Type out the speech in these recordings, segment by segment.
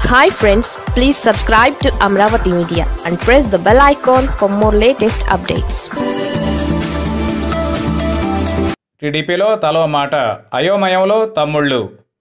hi friends please subscribe to Amaravati media and press the bell icon for more latest updates టీడీపీలో తలో మాట అయోమయంలో తమ్ముళ్ళు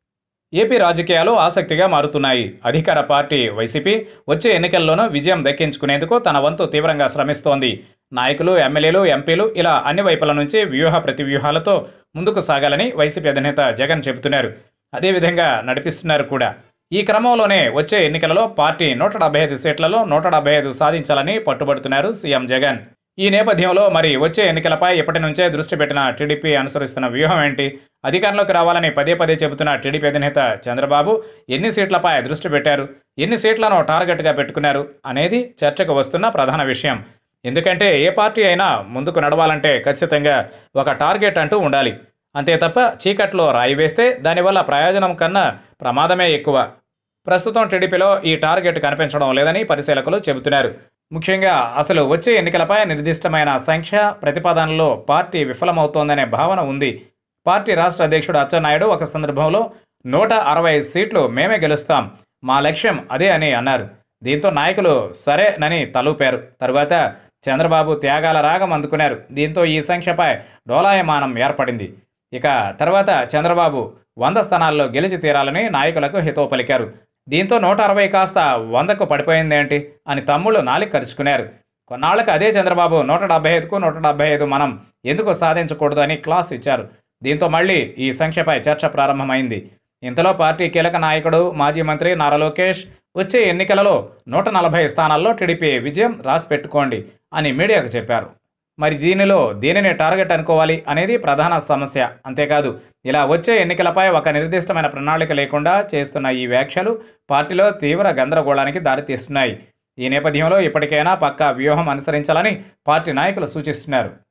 ఏపీ రాజకీయాలు ఆసక్తిగా మారుతున్నాయి అధికార పార్టీ వైసీపీ వచ్చే ఎన్నికల్లోనూ విజయం దక్కించుకునేందుకు తన వంతు తీవ్రంగా శ్రమిస్తోంది నాయకులు ఎమ్మెల్యేలు ఎంపీలు ఇలా అన్ని వైపుల నుంచి వ్యూహ ప్రతివ్యూహాలతో ముందుకు సాగాలని వైసీపీ అధినేత జగన్ చెబుతున్నారు అదేవిధంగా నడిపిస్తున్నారు కూడా ఈ క్రమంలోనే వచ్చే ఎన్నికలలో పార్టీ నూట డెబ్బై ఐదు సీట్లలో నూట డెబ్బై ఐదు సాధించాలని పట్టుబడుతున్నారు సీఎం జగన్ ఈ నేపథ్యంలో మరి వచ్చే ఎన్నికలపై ఇప్పటి నుంచే దృష్టి పెట్టిన టీడీపీ అనుసరిస్తున్న వ్యూహం ఏంటి అధికారంలోకి రావాలని పదే పదే చెబుతున్న టీడీపీ అధినేత చంద్రబాబు ఎన్ని సీట్లపై దృష్టి పెట్టారు ఎన్ని సీట్లను టార్గెట్గా పెట్టుకున్నారు అనేది చర్చకు వస్తున్న ప్రధాన విషయం ఎందుకంటే ఏ పార్టీ అయినా ముందుకు నడవాలంటే ఖచ్చితంగా ఒక టార్గెట్ అంటూ ఉండాలి అంతే తప్ప చీకట్లో రాయి వేస్తే దానివల్ల ప్రయోజనం కన్నా ప్రమాదమే ఎక్కువ ప్రస్తుతం టీడీపీలో ఈ టార్గెట్ కనిపించడం లేదని పరిశీలకులు చెబుతున్నారు ముఖ్యంగా అసలు వచ్చే ఎన్నికలపై నిర్దిష్టమైన సంఖ్య ప్రతిపాదనలో పార్టీ విఫలమవుతోందనే భావన ఉంది పార్టీ రాష్ట్ర అధ్యక్షుడు అచ్చెన్నాయుడు ఒక సందర్భంలో నూట అరవై సీట్లు మేమే గెలుస్తాం మా లక్ష్యం అదే అని అన్నారు దీంతో నాయకులు సరేనని తలూపారు తరువాత చంద్రబాబు త్యాగాల రాగం అందుకున్నారు దీంతో ఈ సంఖ్యపై డోలాయమానం ఏర్పడింది ఇక తర్వాత చంద్రబాబు వంద స్థానాల్లో గెలిచి తీరాలని నాయకులకు హితవు పలికారు దీంతో నూట అరవై కాస్త వందకు పడిపోయిందేంటి అని తమ్ముళ్ళు నాలిక ఖర్చుకున్నారు కొన్నాళ్లకు అదే చంద్రబాబు నూట డెబ్బై ఐదుకు నూట డెబ్బై ఐదు మనం ఎందుకు సాధించకూడదు అని క్లాస్ ఇచ్చారు దీంతో మళ్ళీ ఈ సంఖ్యపై చర్చ ప్రారంభమైంది ఇంతలో పార్టీ కీలక నాయకుడు మాజీ మంత్రి నారా లోకేష్ వచ్చే ఎన్నికలలో నూట నలభై స్థానాల్లో టీడీపీ విజయం రాసి పెట్టుకోండి అని మీడియాకు చెప్పారు మరి దీనిలో దేనిని టార్గెట్ అనుకోవాలి అనేది ప్రధాన సమస్య అంతేకాదు ఇలా వచ్చే ఎన్నికలపై ఒక నిర్దిష్టమైన ప్రణాళిక లేకుండా చేస్తున్న ఈ వ్యాఖ్యలు పార్టీలో తీవ్ర గందరగోళానికి దారితీస్తున్నాయి ఈ నేపథ్యంలో ఇప్పటికైనా పక్కా వ్యూహం అనుసరించాలని పార్టీ నాయకులు సూచిస్తున్నారు